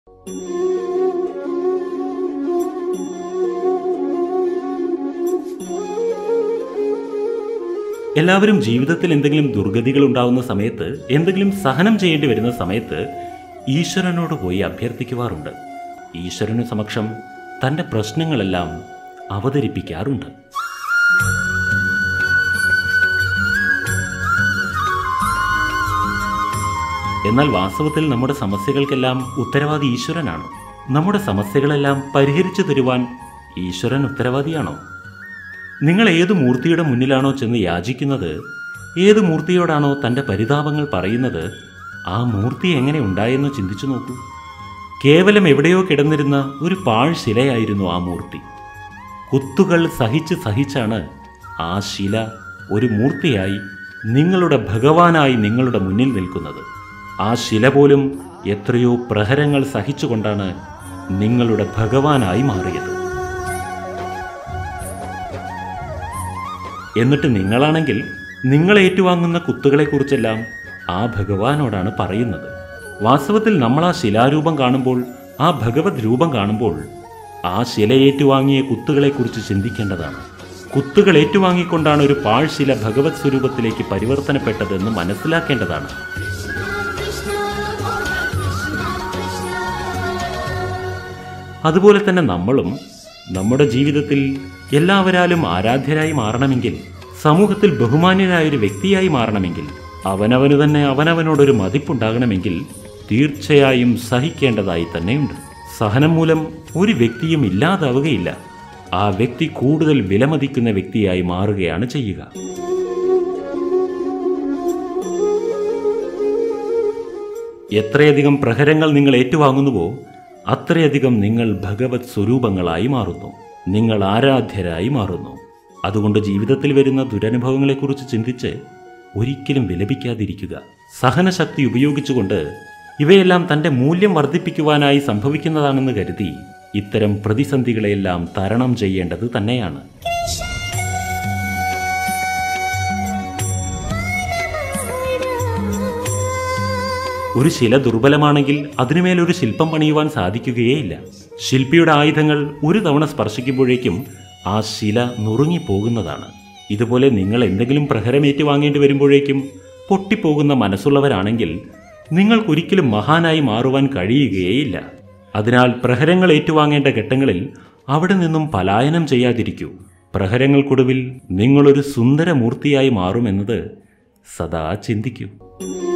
എല്ലാവരും ജീവിതത്തിൽ എന്തെങ്കിലും ദുർഗതികൾ ഉണ്ടാവുന്ന സമയത്ത് എന്തെങ്കിലും സഹനം ചെയ്യേണ്ടി വരുന്ന സമയത്ത് ഈശ്വരനോട് പോയി അഭ്യർത്ഥിക്കുവാറുണ്ട് ഈശ്വരനു സമക്ഷം തൻ്റെ പ്രശ്നങ്ങളെല്ലാം അവതരിപ്പിക്കാറുണ്ട് എന്നാൽ വാസ്തവത്തിൽ നമ്മുടെ സമസ്യകൾക്കെല്ലാം ഉത്തരവാദി ഈശ്വരനാണ് നമ്മുടെ സമസ്യകളെല്ലാം പരിഹരിച്ചു തരുവാൻ ഈശ്വരൻ ഉത്തരവാദിയാണോ നിങ്ങൾ ഏത് മൂർത്തിയുടെ മുന്നിലാണോ ചെന്ന് യാചിക്കുന്നത് ഏത് മൂർത്തിയോടാണോ തൻ്റെ പരിതാപങ്ങൾ പറയുന്നത് ആ മൂർത്തി എങ്ങനെ ഉണ്ടായെന്ന് ചിന്തിച്ചു നോക്കൂ കേവലം എവിടെയോ കിടന്നിരുന്ന ഒരു പാഴ് ശിലയായിരുന്നു ആ മൂർത്തി കുത്തുകൾ സഹിച്ച് സഹിച്ചാണ് ആ ശില ഒരു മൂർത്തിയായി നിങ്ങളുടെ ഭഗവാനായി നിങ്ങളുടെ മുന്നിൽ നിൽക്കുന്നത് ആ ശില പോലും എത്രയോ പ്രഹരങ്ങൾ സഹിച്ചുകൊണ്ടാണ് നിങ്ങളുടെ ഭഗവാനായി മാറിയത് എന്നിട്ട് നിങ്ങളാണെങ്കിൽ നിങ്ങൾ ഏറ്റുവാങ്ങുന്ന കുത്തുകളെക്കുറിച്ചെല്ലാം ആ ഭഗവാനോടാണ് പറയുന്നത് വാസ്തവത്തിൽ നമ്മൾ ആ ശിലാരൂപം കാണുമ്പോൾ ആ ഭഗവത് രൂപം കാണുമ്പോൾ ആ ശില ഏറ്റുവാങ്ങിയ കുത്തുകളെക്കുറിച്ച് ചിന്തിക്കേണ്ടതാണ് കുത്തുകൾ ഏറ്റുവാങ്ങിക്കൊണ്ടാണ് ഒരു പാഴ്ശില ഭഗവത് സ്വരൂപത്തിലേക്ക് പരിവർത്തനപ്പെട്ടതെന്ന് മനസ്സിലാക്കേണ്ടതാണ് അതുപോലെ തന്നെ നമ്മളും നമ്മുടെ ജീവിതത്തിൽ എല്ലാവരാലും ആരാധ്യരായി മാറണമെങ്കിൽ സമൂഹത്തിൽ ബഹുമാന്യനായ ഒരു വ്യക്തിയായി മാറണമെങ്കിൽ അവനവന് തന്നെ അവനവനോടൊരു മതിപ്പുണ്ടാകണമെങ്കിൽ തീർച്ചയായും സഹിക്കേണ്ടതായി തന്നെയുണ്ട് സഹനം മൂലം ഒരു വ്യക്തിയും ഇല്ലാതാവുകയില്ല ആ വ്യക്തി കൂടുതൽ വിലമതിക്കുന്ന വ്യക്തിയായി മാറുകയാണ് ചെയ്യുക എത്രയധികം പ്രഹരങ്ങൾ നിങ്ങൾ ഏറ്റുവാങ്ങുന്നുവോ അത്രയധികം നിങ്ങൾ ഭഗവത് സ്വരൂപങ്ങളായി മാറുന്നു നിങ്ങൾ ആരാധ്യരായി മാറുന്നു അതുകൊണ്ട് ജീവിതത്തിൽ വരുന്ന ദുരനുഭവങ്ങളെക്കുറിച്ച് ചിന്തിച്ച് ഒരിക്കലും വിലപിക്കാതിരിക്കുക സഹനശക്തി ഉപയോഗിച്ചുകൊണ്ട് ഇവയെല്ലാം തൻ്റെ മൂല്യം വർദ്ധിപ്പിക്കുവാനായി സംഭവിക്കുന്നതാണെന്ന് കരുതി ഇത്തരം പ്രതിസന്ധികളെയെല്ലാം തരണം ചെയ്യേണ്ടത് തന്നെയാണ് ഒരു ശില ദുർബലമാണെങ്കിൽ അതിനുമേൽ ഒരു ശില്പം പണിയുവാൻ സാധിക്കുകയേയില്ല ശില്പിയുടെ ആയുധങ്ങൾ ഒരു തവണ സ്പർശിക്കുമ്പോഴേക്കും ആ ശില നുറുങ്ങിപ്പോകുന്നതാണ് ഇതുപോലെ നിങ്ങൾ എന്തെങ്കിലും പ്രഹരമേറ്റ് വാങ്ങേണ്ടി വരുമ്പോഴേക്കും പൊട്ടിപ്പോകുന്ന മനസ്സുള്ളവരാണെങ്കിൽ നിങ്ങൾക്കൊരിക്കലും മഹാനായി മാറുവാൻ കഴിയുകയേയില്ല അതിനാൽ പ്രഹരങ്ങൾ ഏറ്റുവാങ്ങേണ്ട ഘട്ടങ്ങളിൽ അവിടെ നിന്നും പലായനം ചെയ്യാതിരിക്കൂ പ്രഹരങ്ങൾക്കൊടുവിൽ നിങ്ങളൊരു സുന്ദരമൂർത്തിയായി മാറുമെന്നത് സദാ ചിന്തിക്കൂ